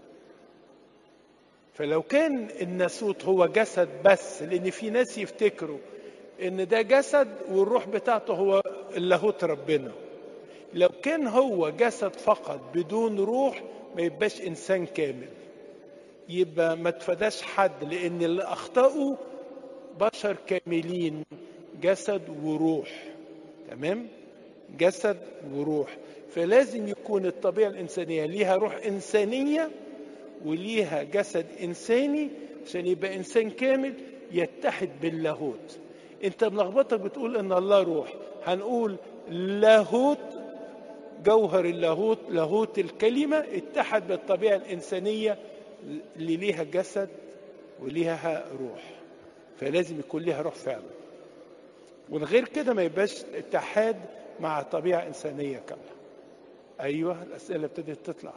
فلو كان الناسوت هو جسد بس لان في ناس يفتكروا ان ده جسد والروح بتاعته هو اللاهوت ربنا لو كان هو جسد فقط بدون روح ما يبقاش انسان كامل يبقى ما تفداش حد لان اللي اخطاوا بشر كاملين جسد وروح تمام جسد وروح فلازم يكون الطبيعه الانسانيه ليها روح انسانيه وليها جسد انساني عشان يبقى انسان كامل يتحد باللاهوت انت ملخبطك بتقول ان الله روح هنقول لاهوت جوهر اللاهوت لاهوت الكلمة اتحد بالطبيعة الإنسانية اللي ليها جسد وليها روح فلازم يكون ليها روح فعلا ومن غير كده ما يبقاش اتحاد مع طبيعة إنسانية كاملة أيوه الأسئلة ابتدت تطلع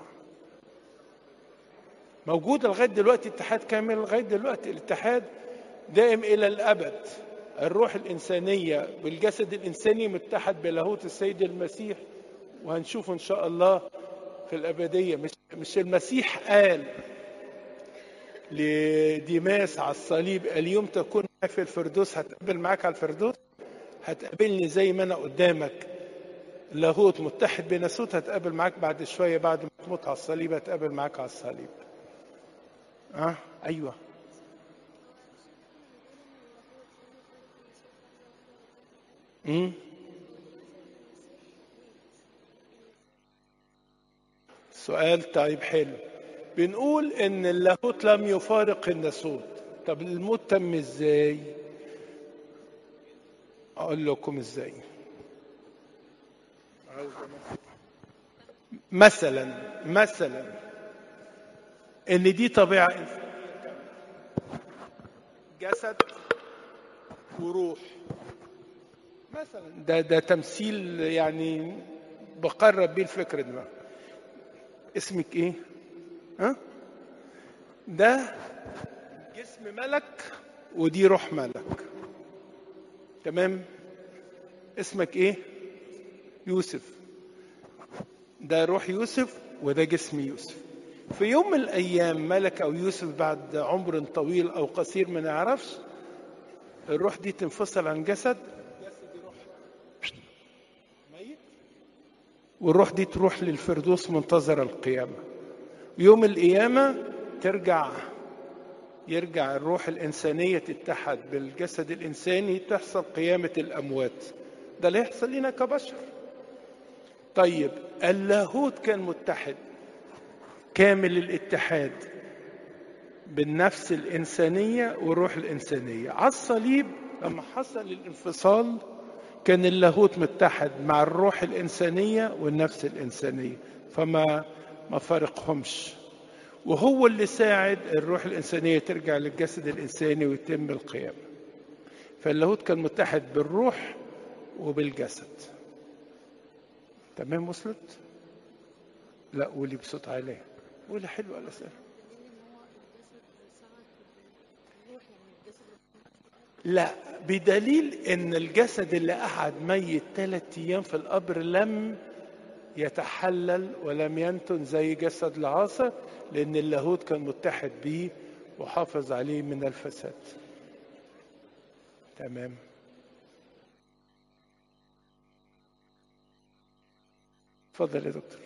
موجود لغايه دلوقتي اتحاد كامل لغايه دلوقتي الاتحاد دائم الى الابد الروح الانسانيه بالجسد الانساني متحد بلاهوت السيد المسيح وهنشوف ان شاء الله في الابديه مش مش المسيح قال لديماس على الصليب اليوم تكون معي في الفردوس هتقابل معاك على الفردوس هتقابلني زي ما انا قدامك لاهوت متحد بناسوت هتقابل معاك بعد شويه بعد ما تموت على الصليب هتقابل معاك على الصليب اه ايوه امم سؤال طيب حلو بنقول ان اللاهوت لم يفارق الناسوت طب الموت تم ازاي اقول لكم ازاي مثلا مثلا ان دي طبيعه انسانيه جسد وروح مثلا ده ده تمثيل يعني بقرب بيه الفكر دماغ اسمك ايه ها ده جسم ملك ودي روح ملك تمام اسمك ايه يوسف ده روح يوسف وده جسم يوسف في يوم من الايام ملك او يوسف بعد عمر طويل او قصير ما نعرفش الروح دي تنفصل عن جسد جسد يروح ميت والروح دي تروح للفردوس منتظر القيامه يوم القيامه ترجع يرجع الروح الإنسانية تتحد بالجسد الإنساني تحصل قيامة الأموات ده اللي يحصل لنا كبشر طيب اللاهوت كان متحد كامل الاتحاد بالنفس الإنسانية والروح الإنسانية على الصليب لما حصل الانفصال كان اللاهوت متحد مع الروح الإنسانية والنفس الإنسانية فما ما فرقهمش وهو اللي ساعد الروح الإنسانية ترجع للجسد الإنساني ويتم القيامة فاللاهوت كان متحد بالروح وبالجسد تمام وصلت؟ لا قولي بصوت عالي قولي حلو الأسئلة لا بدليل ان الجسد اللي قعد ميت ثلاثة ايام في القبر لم يتحلل ولم ينتن زي جسد العاصر لان اللاهوت كان متحد بيه وحافظ عليه من الفساد تمام اتفضل يا دكتور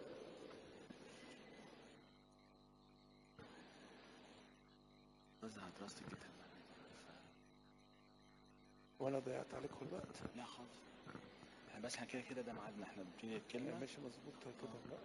وانا ضيعت عليكم الوقت لا خالص احنا بس احنا كده كده ده ميعادنا احنا بنبتدي الكلمه ماشي مظبوط كده الوقت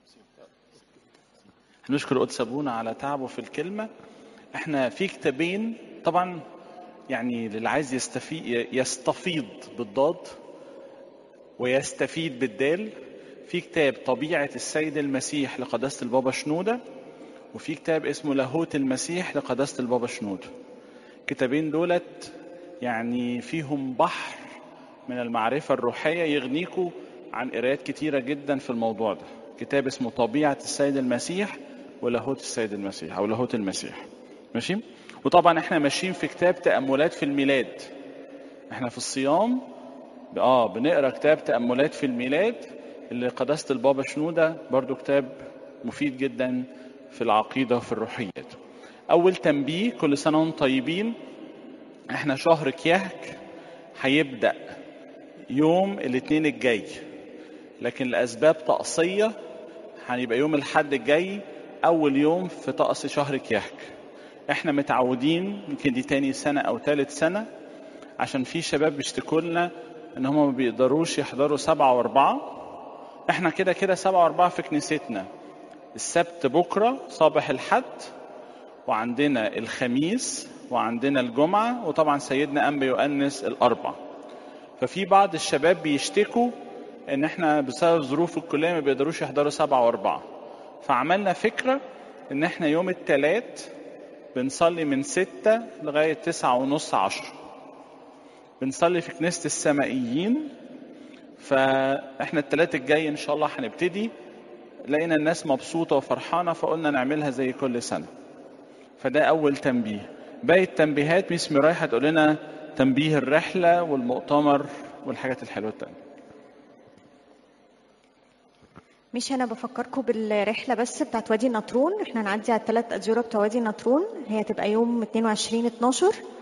هنشكر قدس ابونا على تعبه في الكلمه احنا في كتابين طبعا يعني للي عايز يستفيد يستفيض بالضاد ويستفيد بالدال في كتاب طبيعة السيد المسيح لقداسة البابا شنودة وفي كتاب اسمه لاهوت المسيح لقداسة البابا شنودة الكتابين دولت يعني فيهم بحر من المعرفة الروحية يغنيكوا عن قراءات كتيرة جدا في الموضوع ده كتاب اسمه طبيعة السيد المسيح ولاهوت السيد المسيح أو لاهوت المسيح ماشي وطبعا احنا ماشيين في كتاب تأملات في الميلاد احنا في الصيام اه بنقرا كتاب تأملات في الميلاد اللي قداسة البابا شنودة برضو كتاب مفيد جدا في العقيدة وفي الروحيات أول تنبيه كل سنة وانتم طيبين احنا شهر كيهك هيبدأ يوم الاثنين الجاي لكن لأسباب طقسية هيبقى يوم الحد الجاي أول يوم في طقس شهر كيهك احنا متعودين يمكن دي تاني سنة أو تالت سنة عشان في شباب بيشتكوا لنا ان هم ما بيقدروش يحضروا سبعة واربعة احنا كده كده سبعة واربعة في كنيستنا السبت بكرة صباح الحد وعندنا الخميس وعندنا الجمعة وطبعا سيدنا أنبا يؤنس الأربع ففي بعض الشباب بيشتكوا ان احنا بسبب ظروف الكلية ما بيقدروش يحضروا سبعة واربعة فعملنا فكرة ان احنا يوم التلات بنصلي من ستة لغاية تسعة ونص عشر بنصلي في كنيسة السمائيين فاحنا التلات الجاي ان شاء الله هنبتدي لقينا الناس مبسوطة وفرحانة فقلنا نعملها زي كل سنة فده أول تنبيه باقي التنبيهات ميس ميراي هتقول لنا تنبيه الرحلة والمؤتمر والحاجات الحلوة التانية مش انا بفكركم بالرحله بس بتاعت وادي النطرون احنا هنعدي على الثلاث اديره بتوع وادي النطرون هي هتبقى يوم 22 12